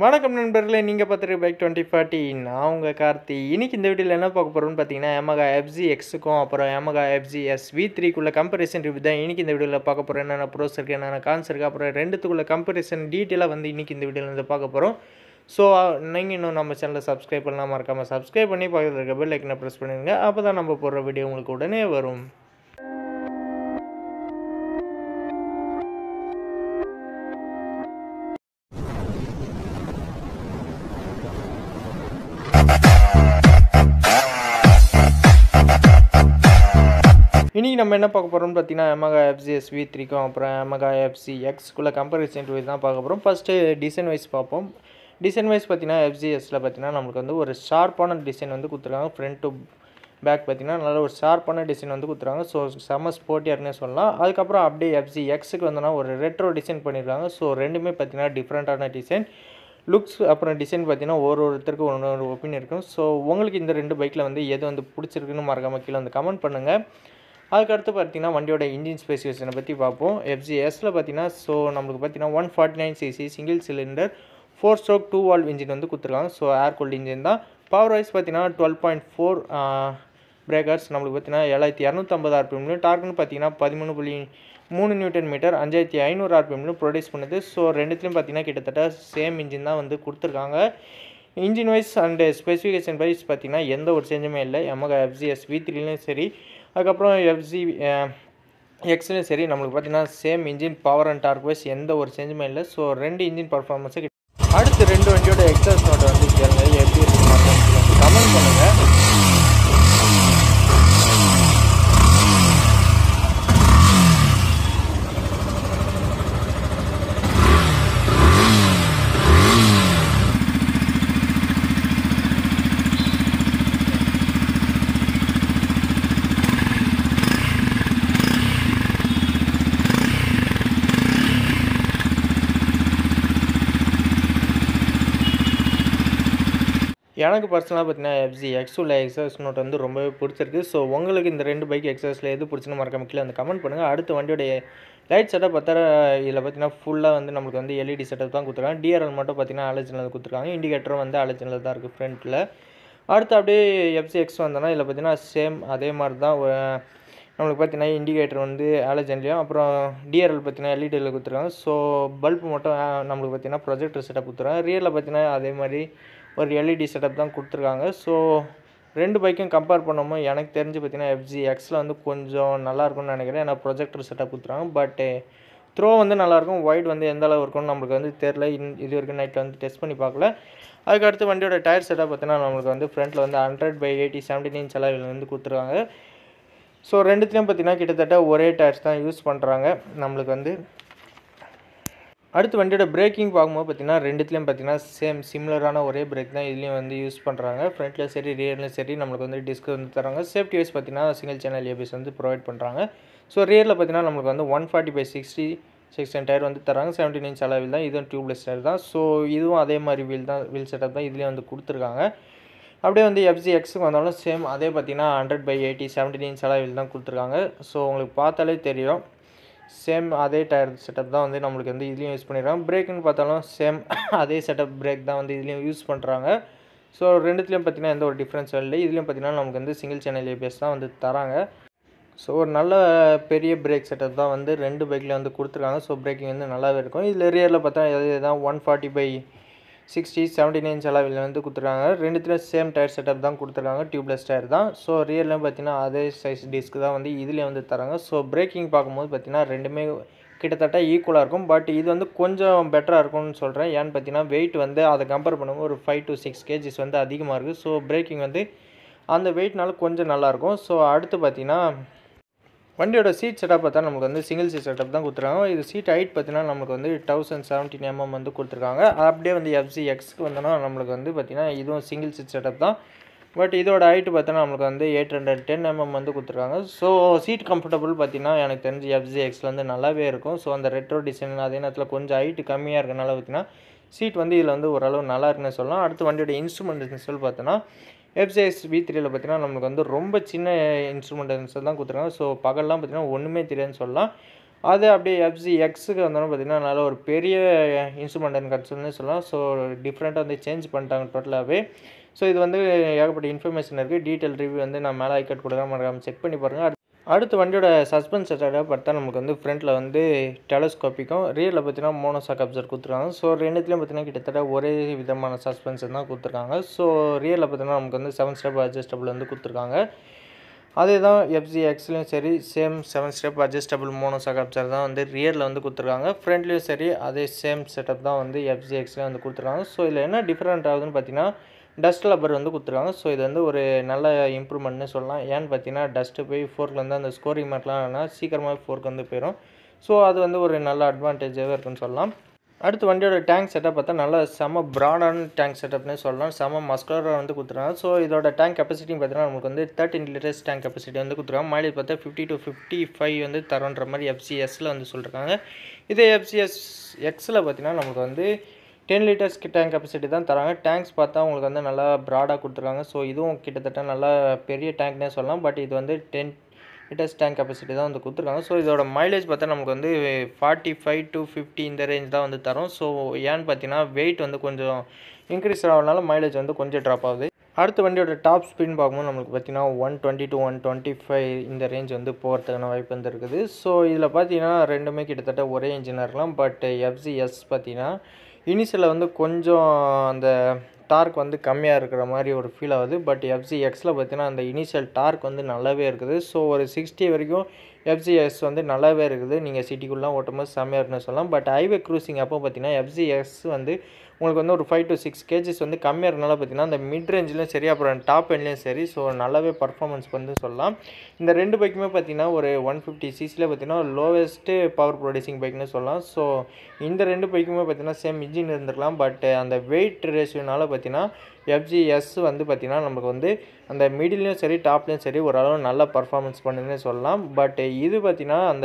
வணக்கம் நண்பர்களே நீங்கள் பார்த்துருக்க பைக் டுவெண்ட்டி ஃபார்ட்டி நான் உங்கள் கார்த்தி இன்னைக்கு இந்த வீடியோவில் என்ன பார்க்க போகிறோம்னு பார்த்தீங்கன்னா எமகா எஃப்ஜி எக்ஸுக்கும் அப்புறம் எமகா எஃப்ஜி எஸ் வி த்ரீக்குள்ள கம்பரிசன் ரிவ்யூ தான் இன்றைக்கி இந்த வீடியோவில் பார்க்க போகிறோம் என்னென்ன ப்ரோஸ் இருக்குது என்னென்ன கான்ஸ் இருக்குது அப்புறம் ரெண்டுத்துக்குள்ள கம்பரிசன் டீட்டெயிலாக வந்து இன்றைக்கி இந்த வீடியோவில் வந்து பார்க்க போகிறோம் ஸோ நீங்கள் இன்னும் நம்ம சேனலை சப்ஸ்கிரைப் பண்ணலாம் மறக்காமல் சப்ஸ்கிரைப் பண்ணி பக்கத்தில் இருக்க பெல் ஐக்கனை ப்ரெஸ் பண்ணுங்க அப்போ தான் நம்ம போடுற வீடியோ உங்களுக்கு உடனே வரும் இன்றைக்கி நம்ம என்ன பார்க்க போகிறோம்னு பார்த்தீங்கன்னா எமகா எஃப்சிஎஸ் வி த்ரீக்கும் அப்புறம் எமகா எஃப்சி எக்ஸ்குள்ளே கம்பேரிசன் ரிவ்யூ தான் பார்க்க போகிறோம் ஃபஸ்ட்டு டிசைன் வைஸ் பார்ப்போம் டிசைன் வைஸ் பார்த்தீங்கன்னா எஃப்சிஎஸில் பார்த்தீங்கன்னா நம்மளுக்கு வந்து ஒரு ஷார்ப்பான டிசைன் வந்து கொடுத்துருக்காங்க ஃப்ரண்ட் டு பேக் பார்த்தீங்கன்னா நல்ல ஒரு ஷார்ப்பான டிசைன் வந்து கொடுத்துருக்காங்க ஸோ செம்ம ஸ்போர்ட்டியாருன்னே சொல்லலாம் அதுக்கப்புறம் அப்படியே எஃப்சி எக்ஸுக்கு வந்தோன்னா ஒரு ரெட்ரோ டிசைன் பண்ணியிருக்காங்க ஸோ ரெண்டுமே பார்த்தீங்கன்னா டிஃப்ரெண்ட்டான டிசைன் லுக்ஸ் அப்புறம் டிசைன் பார்த்தீங்கன்னா ஒரு ஒருத்தருக்கு ஒன்று ஒரு ஒப்பீனியன் இருக்கும் ஸோ உங்களுக்கு இந்த ரெண்டு பைக்கில் வந்து எது வந்து பிடிச்சிருக்குன்னு மறக்காமல் கீழே வந்து கமெண்ட் பண்ணுங்கள் அதுக்கடுத்து பார்த்தீங்கன்னா வண்டியோட இன்ஜின் ஸ்பெசிஃபிகேஷனை பற்றி பார்ப்போம் எஃப்ஜிஎஸில் பார்த்தீங்கன்னா ஸோ நம்மளுக்கு பார்த்தீங்கன்னா one forty nine CC single cylinder four stroke two valve engine வந்து கொடுத்துருக்காங்க ஸோ ஏர் கூல்டு இன்ஜின் தான் பவர் வைஸ் பார்த்தீங்கன்னா டுவெல் பாயிண்ட் ஃபோர் பிரேக்கர்ஸ் நம்மளுக்கு பார்த்தீங்கன்னா ஏழாயிரத்தி இரநூத்தம்பது ஆர்பிஎம்னு டார்க்னு பார்த்தீங்கன்னா பதிமூணு புள்ளி மூணு நியூட்டன் மீட்டர் அஞ்சாயிரத்தி ஐநூறு ஆர்பிஎம்னு ப்ரொடியூஸ் பண்ணுது ஸோ ரெண்டுத்துலையும் பார்த்தீங்கன்னா கிட்டத்தட்ட சேம் இன்ஜின் தான் வந்து கொடுத்துருக்காங்க engine wise and specification wise பார்த்தீங்கன்னா எந்த ஒரு சேஞ்சுமே இல்லை எமகா எஃப்ஜிஎஸ் வி த்ரீலையும் சரி அதுக்கப்புறம் எஃப்ஜி எக்ஸ்லையும் சரி நம்மளுக்கு பார்த்தீங்கன்னா same engine power and torque wise எந்த ஒரு சேஞ்சுமே இல்லை ஸோ ரெண்டு இன்ஜின் பர்ஃபார்மன்ஸு அடுத்து ரெண்டு வண்டியோட எக்ஸாஸ் நோட்டை வந்து கேளுங்க எப்படி இருக்கு கமெண்ட் பண்ணுங்கள் எனக்கு பர்சனலாக பார்த்தீங்கன்னா எஃப்ஜி எக்ஸ் உள்ள எக்ஸஸ் நோட் வந்து ரொம்பவே பிடிச்சிருக்கு ஸோ உங்களுக்கு இந்த ரெண்டு பைக் எக்ஸஸில் எது பிடிச்சுன்னு மறக்காம கீழே வந்து கமெண்ட் பண்ணுங்கள் அடுத்த வண்டியோடைய லைட் செட்டப் பார்த்தா இதில் பார்த்தீங்கன்னா ஃபுல்லாக வந்து நம்மளுக்கு வந்து எல்இடி செட்டப் தான் கொடுத்துருக்காங்க டிஆர்எல் மட்டும் பார்த்தீங்கன்னா அலர்ஜினல் கொடுத்துருக்காங்க இண்டிகேட்டரும் வந்து அலர்ஜினல் தான் இருக்குது ஃப்ரண்ட்டில் அடுத்து அப்படியே எஃப்சி எக்ஸ் வந்தோன்னா இதில் பார்த்தீங்கன்னா சேம் அதே மாதிரி தான் நம்மளுக்கு பார்த்தீங்கன்னா இண்டிகேட்டர் வந்து ஆலஜன்லேயும் அப்புறம் டிஆர்எல் பார்த்தீங்கன்னா எல்இடியில் கொடுத்துருக்காங்க ஸோ பல்ப் மட்டும் நம்மளுக்கு பார்த்தீங்கன்னா ப்ரொஜெக்டர் செட்டப் கொடுத்துருக்காங்க ரியலில் பார்த்தீங்கன்னா அதே மாதிரி ஒரு எல்இடி செட்டப் தான் கொடுத்துருக்காங்க ஸோ ரெண்டு பைக்கும் கம்பேர் பண்ணும்போது எனக்கு தெரிஞ்சு பார்த்தீங்கன்னா எஃப்ஜி எக்ஸில் வந்து கொஞ்சம் நல்லாயிருக்கும்னு நினைக்கிறேன் ஏன்னா ப்ரொஜெக்டர் செட்டப் கொடுத்துருக்காங்க பட்டு த்ரோ வந்து நல்லாயிருக்கும் ஒயிட் வந்து எந்த அளவு இருக்கும்னு நம்மளுக்கு வந்து தெரில இன் இது வரைக்கும் நைட்டில் வந்து டெஸ்ட் பண்ணி பார்க்கல அதுக்கடுத்து வண்டியோட டயர் செட்டப் பார்த்தீங்கன்னா நம்மளுக்கு வந்து ஃப்ரண்ட்டில் வந்து hundred by eighty seventeen inch அளவில் வந்து கொடுத்துருக்காங்க ஸோ ரெண்டுத்துலேயும் பார்த்தீங்கன்னா கிட்டத்தட்ட ஒரே டயர்ஸ் தான் யூஸ் பண்ணுறாங்க நம்மளுக்கு வந்து அடுத்து வண்டியோட பிரேக்கிங் பார்க்கும்போது பார்த்தீங்கன்னா ரெண்டுத்துலேயும் பார்த்தீங்கன்னா சேம் சிமிலரான ஒரே பிரேக் தான் இதுலேயும் வந்து யூஸ் பண்ணுறாங்க ஃப்ரண்ட்டில் சரி ரியர்லையும் சரி நம்மளுக்கு வந்து டிஸ்க் வந்து தராங்க சேஃப்டி வைஸ் பார்த்தீங்கன்னா சிங்கிள் சேனல் ஏபிஎஸ் வந்து ப்ரொவைட் பண்ணுறாங்க ஸோ ரியரில் பார்த்தீங்கன்னா நம்மளுக்கு வந்து one forty by sixty sixteen tyre வந்து தராங்க செவன்டீன் இன்ச் அளவில் தான் இதுவும் டியூப்லெஸ் டயர் தான் ஸோ இதுவும் அதே மாதிரி வீல் தான் வீல் செட்டப் தான் இதுலேயும் வந்து கொடுத்துருக்காங்க அப்படியே வந்து எஃப்ஜி எக்ஸுக்கு வந்தாலும் சேம் அதே பார்த்தீங்கன்னா hundred by eighty seventeen inch அளவில் தான் கொடுத்துருக்காங்க ஸோ உங்களுக்கு பார்த்தாலே தெரியும் சேம் அதே டயர் செட்டப் தான் வந்து நம்மளுக்கு வந்து இதுலேயும் யூஸ் பண்ணிடுறாங்க பிரேக்குன்னு பார்த்தாலும் சேம் அதே செட்டப் பிரேக் தான் வந்து இதுலேயும் யூஸ் பண்ணுறாங்க ஸோ ரெண்டுத்துலேயும் பார்த்தீங்கன்னா எந்த ஒரு டிஃப்ரென்ஸும் இல்லை இதுலேயும் பார்த்தீங்கன்னா நமக்கு வந்து சிங்கிள் சேனல் ஏபிஎஸ் தான் வந்து தராங்க ஸோ ஒரு நல்ல பெரிய பிரேக் செட்டப் தான் வந்து ரெண்டு பைக்கில் வந்து கொடுத்துருக்காங்க ஸோ பிரேக்கிங் வந்து நல்லாவே இருக்கும் இதில் ரியரில் பார்த்தா இது தான் one forty by sixty seventy nine அளவில் வந்து கொடுத்துருக்காங்க ரெண்டுத்துலேயும் சேம் டயர் செட்டப் தான் கொடுத்துருக்காங்க டியூப்லெஸ் டயர் தான் ஸோ ரியர்லையும் பார்த்தீங்கன்னா அதே சைஸ் டிஸ்க் தான் வந்து இதுலேயும் வந்து தராங்க ஸோ பிரேக்கிங் பார்க்கும்போது பார்த்தீங்கன்னா ரெண்டுமே கிட்டத்தட்ட ஈக்குவலாக இருக்கும் பட் இது வந்து கொஞ்சம் பெட்டராக இருக்கும்னு சொல்கிறேன் ஏன்னு பார்த்தீங்கன்னா வெயிட் வந்து அதை கம்பேர் பண்ணும்போது ஒரு ஃபைவ் டு சிக்ஸ் கேஜிஸ் வந்து அதிகமாக இருக்குது ஸோ பிரேக்கிங் வந்து அந்த வெயிட்னால கொஞ்சம் நல்லாயிருக்கும் ஸோ அடுத்து பார்த்தீங்கன்னா வண்டியோட சீட் செட்டப் பார்த்தா நமக்கு வந்து சிங்கிள் சீட் செட்டப் தான் கொடுத்துருக்காங்க இது சீட் ஹைட் பார்த்தீங்கன்னா நமக்கு வந்து தௌசண்ட் செவன்டீன் எம்எம் வந்து கொடுத்துருக்காங்க அப்படியே வந்து எஃப்சி எக்ஸ்க்கு வந்தோன்னா நம்மளுக்கு வந்து பார்த்திங்கன்னா இதுவும் சிங்கிள் சீட் செட்டப் தான் பட் இதோட ஹைட்டு பார்த்தோன்னா நம்மளுக்கு வந்து எயிட் ஹண்ட்ரட் டென் எம்எம் வந்து கொடுத்துருக்காங்க ஸோ சீட் கம்ஃபர்டபுள் பார்த்தீங்கன்னா எனக்கு தெரிஞ்சு எஃப்சி எக்ஸில் வந்து நல்லாவே இருக்கும் ஸோ அந்த ரெட்ரோ டிசைன் அதே நேரத்தில் கொஞ்சம் ஹைட்டு கம்மியாக இருக்கனால பார்த்தீங்கன்னா சீட் வந்து இதில் வந்து ஓரளவு நல்லா இருக்குன்னு சொல்லலாம் அடுத்து வண்டியோட இன்ஸ்ட்ருமெண்ட் சொல்லி பார்த்தோன்னா எஃப்சிஎஸ் வி த்ரீயில் பார்த்தீங்கன்னா நம்மளுக்கு வந்து ரொம்ப சின்ன இன்ஸ்ட்ருமெண்ட்ஸ் தான் கொடுத்துருக்காங்க ஸோ பகல்லாம் பார்த்தீங்கன்னா ஒன்றுமே தெரியாதுன்னு சொல்லலாம் அது அப்படியே எஃப்சி எக்ஸுக்கு வந்தோம்னா பார்த்தீங்கன்னா நல்ல ஒரு பெரிய இன்ஸ்ட்ருமெண்ட் அண்ட் கன்சோல்னு சொல்லலாம் ஸோ டிஃப்ரெண்ட்டாக வந்து சேஞ்ச் பண்ணிட்டாங்க டோட்டலாகவே ஸோ இது வந்து ஏகப்பட்ட இன்ஃபர்மேஷன் இருக்குது டீட்டெயில் ரிவ்யூ வந்து நான் மேலே ஐக்கட் கொடுக்குறேன் மறக்காம செக் பண்ணி பாருங்கள் அடுத்து வண்டியோட சஸ்பென்ஸ் செட்டை பார்த்தா நமக்கு வந்து ஃப்ரண்ட்டில் வந்து டெலஸ்கோப்பிக்கும் ரியரில் பார்த்தீங்கன்னா மோனோசாக் அப்சர் கொடுத்துருக்காங்க ஸோ ரெண்டுத்துலேயும் பார்த்தீங்கன்னா கிட்டத்தட்ட ஒரே விதமான சஸ்பென்ஷன் தான் கொடுத்துருக்காங்க ஸோ ரியரில் பார்த்தீங்கன்னா நமக்கு வந்து செவன் ஸ்டெப் அட்ஜஸ்டபிள் வந்து கொடுத்துருக்காங்க அதே தான் எஃப்சி எக்ஸ்லையும் சரி same seven step adjustable monoshock absorber தான் வந்து ரியரில் வந்து கொடுத்துருக்காங்க ஃப்ரண்ட்லேயும் சரி அதே சேம் செட்டப் தான் வந்து எஃப்சி எக்ஸ்லேயும் வந்து கொடுத்துருக்காங்க ஸோ இதில் என்ன டிஃப்ரெண்ட் ஆகுதுன்னு பார்த்தீங்கன்னா டஸ்ட் லப்பர் வந்து கொடுத்துருக்காங்க ஸோ இது வந்து ஒரு நல்ல இம்ப்ரூவ்மெண்ட்னு சொல்லலாம் ஏன்னு பார்த்தீங்கன்னா டஸ்ட்டு போய் ஃபோர்க்கில் வந்து அந்த ஸ்கோரிங் மார்க்லாம் சீக்கிரமாக ஃபோர்க் வந்து போயிடும் ஸோ அது வந்து ஒரு நல்ல அட்வான்டேஜாகவே இருக்குன்னு சொல்லலாம் அடுத்து வண்டியோட டேங்க் செட்டப் பார்த்தா நல்ல செம ப்ராடான டேங்க் செட்டப்னு சொல்லலாம் செம மஸ்குலராக வந்து கொடுத்துருக்காங்க ஸோ இதோட டேங்க் கெப்பாசிட்டி பார்த்தீங்கன்னா நமக்கு வந்து தேர்ட்டின் லிட்டர்ஸ் டேங்க் கெப்பாசிட்டி வந்து கொடுத்துருக்காங்க மைலேஜ் பார்த்தா ஃபிஃப்டி டு ஃபிஃப்டி ஃபைவ் வந்து தரோன்ற மாதிரி எஃப்சிஎஸ்ல வந்து சொல்லியிருக்காங்க இதே எஃப்சிஎஸ் எக்ஸில் பார்த்தீங்கன்னா நமக்கு வந்து டென் லிட்டர்ஸ் டேங்க் கெப்பாசிட்டி தான் தராங்க டேங்க்ஸ் பார்த்தா உங்களுக்கு வந்து நல்லா ப்ராடாக கொடுத்துருக்காங்க ஸோ இதுவும் கிட்டத்தட்ட நல்லா பெரிய டேங்க்னே சொல்லலாம் பட் இது வந்து டென் லிட்டர்ஸ் டேங்க் கெப்பாசிட்டி தான் வந்து கொடுத்துருக்காங்க ஸோ இதோட மைலேஜ் பார்த்தா நமக்கு வந்து ஃபார்ட்டி ஃபைவ் டு ஃபிஃப்டி இந்த ரேஞ்ச் தான் வந்து தரும் ஸோ ஏன்னு பார்த்தீங்கன்னா வெயிட் வந்து கொஞ்சம் இன்க்ரீஸ் ஆகிறதுனால மைலேஜ் வந்து கொஞ்சம் ட்ராப் ஆகுது அடுத்த வண்டியோட டாப் ஸ்பீட் பார்க்கும்போது நம்மளுக்கு பார்த்தீங்கன்னா one twenty to one twenty five இந்த ரேஞ்ச் வந்து போகிறதுக்கான வாய்ப்பு வந்து இருக்குது ஸோ இதில் பார்த்தீங்கன்னா ரெண்டுமே கிட்டத்தட்ட ஒரே இன்ஜினாக இருக்கலாம் பட் எஃப்சிஎஸ் பார்த்தீங்கன்னா இனிஷியலில் வந்து கொஞ்சம் அந்த டார்க் வந்து கம்மியாக இருக்கிற மாதிரி ஒரு ஃபீல் ஆகுது பட் எஃப்சி எக்ஸில் பார்த்தீங்கன்னா அந்த இனிஷியல் டார்க் வந்து நல்லாவே இருக்குது ஸோ ஒரு சிக்ஸ்டி வரைக்கும் எஃப்சிஎஸ் வந்து நல்லாவே இருக்குது நீங்கள் சிட்டிக்குள்ளலாம் ஓட்டும்போது செம்மையாக இருக்குன்னு சொல்லலாம் பட் ஹைவே க்ரூசிங் அப்போ பார்த்தீங்கன்னா எஃப்சிஎஸ் வந்து உங்களுக்கு வந்து ஒரு ஃபைவ் டு சிக்ஸ் கேஜிஸ் வந்து கம்மியாக இருக்கனால பார்த்தீங்கன்னா அந்த மிட் ரேஞ்சிலும் சரி அப்புறம் டாப் எண்ட்லேயும் சரி ஸோ நல்லாவே பர்ஃபார்மன்ஸ் வந்து சொல்லலாம் இந்த ரெண்டு பைக்குமே பார்த்தீங்கன்னா ஒரு ஒன் ஃபிஃப்டி சிசியில் பார்த்தீங்கன்னா லோவஸ்ட்டு பவர் ப்ரொடியூசிங் பைக்னு சொல்லலாம் ஸோ இந்த ரெண்டு பைக்குமே பார்த்தீங்கன்னா சேம் இன்ஜின் இருந்திருக்கலாம் பட் அந்த வெயிட் ரேஷியோனால பார்த்தீங்கன்னா எஃப்ஜிஎஸ் வந்து பார்த்திங்கன்னா நமக்கு வந்து அந்த மிடில்லையும் சரி டாப்லேயும் சரி ஓரளவு நல்ல பர்ஃபார்மன்ஸ் பண்ணுதுன்னே சொல்லலாம் பட் இது பார்த்திங்கன்னா அந்த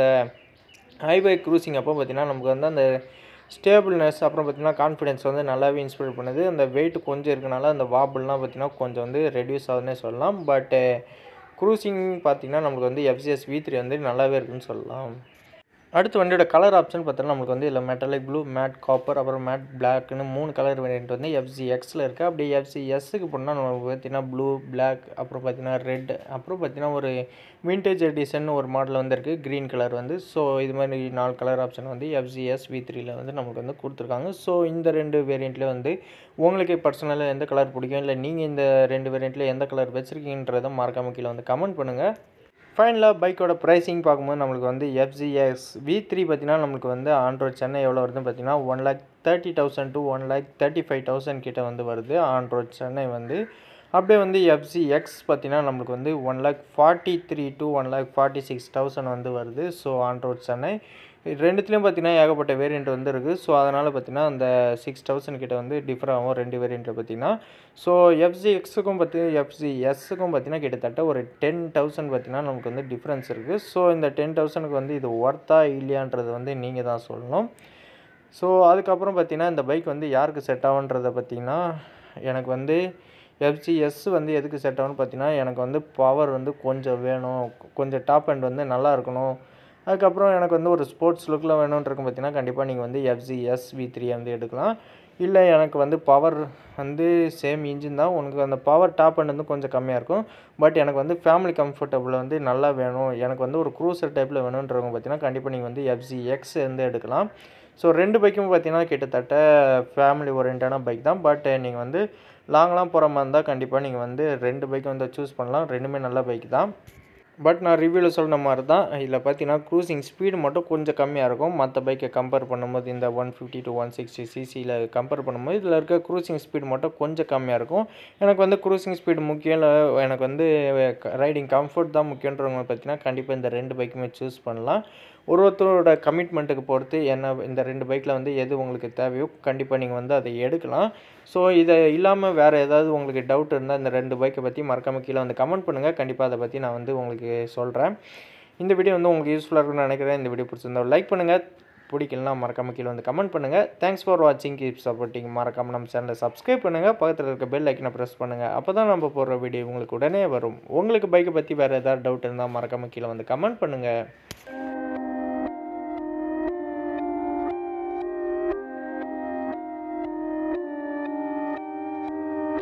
ஹைவே க்ரூசிங் அப்போ பார்த்திங்கன்னா நமக்கு வந்து அந்த ஸ்டேபிள்னஸ் அப்புறம் பார்த்திங்கன்னா கான்ஃபிடென்ஸ் வந்து நல்லாவே இன்ஸ்பைர் பண்ணுது அந்த வெயிட் கொஞ்சம் இருக்கனால அந்த வாபிள்லாம் பார்த்திங்கன்னா கொஞ்சம் வந்து ரெடியூஸ் ஆகுதுன்னே சொல்லலாம் பட்டு க்ரூசிங் பார்த்திங்கன்னா நமக்கு வந்து எஃப்சிஎஸ் வி த்ரீ வந்து நல்லாவே இருக்குன்னு சொல்லலாம் அடுத்து வண்டியோட கலர் ஆப்ஷன் பார்த்தோன்னா நமக்கு வந்து இதில் மெட்டலிக் ப்ளூ மேட் காப்பர் அப்புறம் மேட் பிளாக்னு மூணு கலர் வேரியன்ட் வந்து எஃப்சி எக்ஸில் இருக்குது அப்படி எஃப்சி எஸ்ஸுக்கு போனால் நமக்கு பார்த்தீங்கன்னா ப்ளூ பிளாக் அப்புறம் பார்த்தீங்கன்னா ரெட் அப்புறம் பார்த்தீங்கன்னா ஒரு விண்டேஜ் எடிஷன் ஒரு மாடல் வந்து இருக்குது க்ரீன் கலர் வந்து ஸோ இது மாதிரி நாலு கலர் ஆப்ஷன் வந்து எஃப்சிஎஸ் வி த்ரீல வந்து நமக்கு வந்து கொடுத்துருக்காங்க ஸோ இந்த ரெண்டு வேரியண்ட்லேயே வந்து உங்களுக்கு பர்சனலாக எந்த கலர் பிடிக்கும் இல்லை நீங்கள் இந்த ரெண்டு வேரியண்ட்டில் எந்த கலர் வச்சுருக்கீங்கன்றதை மறக்காம கீழே வந்து கமெண்ட் பண்ணுங்கள் ஃபைனலாக பைக்கோட ப்ரைஸிங் பார்க்கும்போது நம்மளுக்கு வந்து எஃப்ஜிஎஸ் வி த்ரீ பார்த்தீங்கன்னா நம்மளுக்கு வந்து ஆண்ட்ராய்ட் சென்னை எவ்வளோ வருதுன்னு பார்த்தீங்கன்னா one lakh thirty thousand to one lakh thirty five thousand கிட்ட வந்து வருது ஆண்ட்ராய்ட் சென்னை வந்து அப்படியே வந்து எஃப்சி எக்ஸ் பார்த்தீங்கன்னா நம்மளுக்கு வந்து one lakh forty three to one lakh forty six thousand வந்து வருது ஸோ ஆண்ட்ராய்ட் சென்னை ரெண்டுத்துலேயும் பார்த்தீங்கன்னா ஏகப்பட்ட வேரியண்ட் வந்து இருக்குது ஸோ அதனால் பார்த்தீங்கன்னா அந்த சிக்ஸ் தௌசண்ட் கிட்ட வந்து டிஃபர் ஆகும் ரெண்டு வேரியண்ட்டில் பார்த்தீங்கன்னா ஸோ எஃப்சி எக்ஸுக்கும் பார்த்தி எஃப்சி எஸ்ஸுக்கும் பார்த்தீங்கன்னா கிட்டத்தட்ட ஒரு டென் தௌசண்ட் பார்த்தீங்கன்னா நமக்கு வந்து டிஃப்ரென்ஸ் இருக்குது ஸோ இந்த டென் தௌசண்ட்க்கு வந்து இது ஒர்த்தா இல்லையான்றது வந்து நீங்கள் தான் சொல்லணும் ஸோ அதுக்கப்புறம் பார்த்தீங்கன்னா இந்த பைக் வந்து யாருக்கு செட் ஆகுன்றதை பார்த்தீங்கன்னா எனக்கு வந்து எஃப்சிஎஸ் வந்து எதுக்கு செட் ஆகும்னு பார்த்தீங்கன்னா எனக்கு வந்து பவர் வந்து கொஞ்சம் வேணும் கொஞ்சம் டாப் அண்ட் வந்து நல்லா இருக்கணும் அதுக்கப்புறம் எனக்கு வந்து ஒரு ஸ்போர்ட்ஸ் லுக்கில் வேணுன்றிருக்கும் பார்த்தீங்கன்னா கண்டிப்பாக நீங்கள் வந்து எஃப்சிஎஸ் வி த்ரீ வந்து எடுக்கலாம் இல்லை எனக்கு வந்து பவர் வந்து சேம் இன்ஜின் தான் உனக்கு அந்த பவர் டாப் அண்ட் வந்து கொஞ்சம் கம்மியாக இருக்கும் பட் எனக்கு வந்து ஃபேமிலி கம்ஃபர்டபுள் வந்து நல்லா வேணும் எனக்கு வந்து ஒரு க்ரூசர் டைப்பில் வேணுன்றவங்க பார்த்தீங்கன்னா கண்டிப்பாக நீங்கள் வந்து எஃப்சி எக்ஸ் வந்து எடுக்கலாம் ஸோ ரெண்டு பைக்கும் பார்த்தீங்கன்னா கிட்டத்தட்ட ஃபேமிலி ஓரியன்டான பைக் தான் பட் நீங்கள் வந்து லாங்லாம் போகிற மாதிரி இருந்தால் கண்டிப்பாக நீங்கள் வந்து ரெண்டு பைக்கும் வந்து சூஸ் பண்ணலாம் ரெண்டுமே நல்ல பைக் தான் பட் நான் ரிவ்யூவில் சொன்ன மாதிரி தான் இதில் பார்த்தீங்கன்னா க்ரூசிங் ஸ்பீடு மட்டும் கொஞ்சம் கம்மியாக இருக்கும் மற்ற பைக்கை கம்பேர் பண்ணும்போது இந்த one fifty to one sixty சிசியில் கம்பேர் பண்ணும்போது இதில் இருக்க க்ரூசிங் ஸ்பீடு மட்டும் கொஞ்சம் கம்மியாக இருக்கும் எனக்கு வந்து க்ரூசிங் ஸ்பீடு முக்கியம் இல்லை எனக்கு வந்து ரைடிங் கம்ஃபர்ட் தான் முக்கியன்றவங்க பார்த்தீங்கன்னா கண்டிப்பாக இந்த ரெண்டு பைக்குமே சூஸ் பண்ணலாம் ஒரு ஒருத்தரோட கமிட்மெண்ட்டுக்கு பொறுத்து என்ன இந்த ரெண்டு பைக்கில் வந்து எது உங்களுக்கு தேவையோ கண்டிப்பாக நீங்கள் வந்து அதை எடுக்கலாம் ஸோ இதை இல்லாமல் வேறு ஏதாவது உங்களுக்கு டவுட் இருந்தால் இந்த ரெண்டு பைக்கை பற்றி மறக்காம கீழே வந்து கமெண்ட் பண்ணுங்கள் கண்டிப்பாக அதை பற்றி நான் வந்து உங்களுக்கு சொல்கிறேன் இந்த வீடியோ வந்து உங்களுக்கு யூஸ்ஃபுல்லாக இருக்கும்னு நினைக்கிறேன் இந்த வீடியோ பிடிச்சிருந்தா லைக் பண்ணுங்கள் பிடிக்கலனா மறக்காம கீழே வந்து கமெண்ட் பண்ணுங்கள் தேங்க்ஸ் ஃபார் வாட்சிங் கீப் சப்போர்ட்டிங் மறக்காம நம்ம சேனலை சப்ஸ்கிரைப் பண்ணுங்கள் பக்கத்தில் இருக்க பெல் ஐக்கனை ப்ரெஸ் பண்ணுங்கள் அப்போ தான் நம்ம போடுற வீடியோ உங்களுக்கு உடனே வரும் உங்களுக்கு பைக்கை பற்றி வேறு ஏதாவது டவுட் இருந்தால் மறக்காம கீழே வந்து கமெண்ட் பண்ணுங்கள்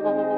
Thank you.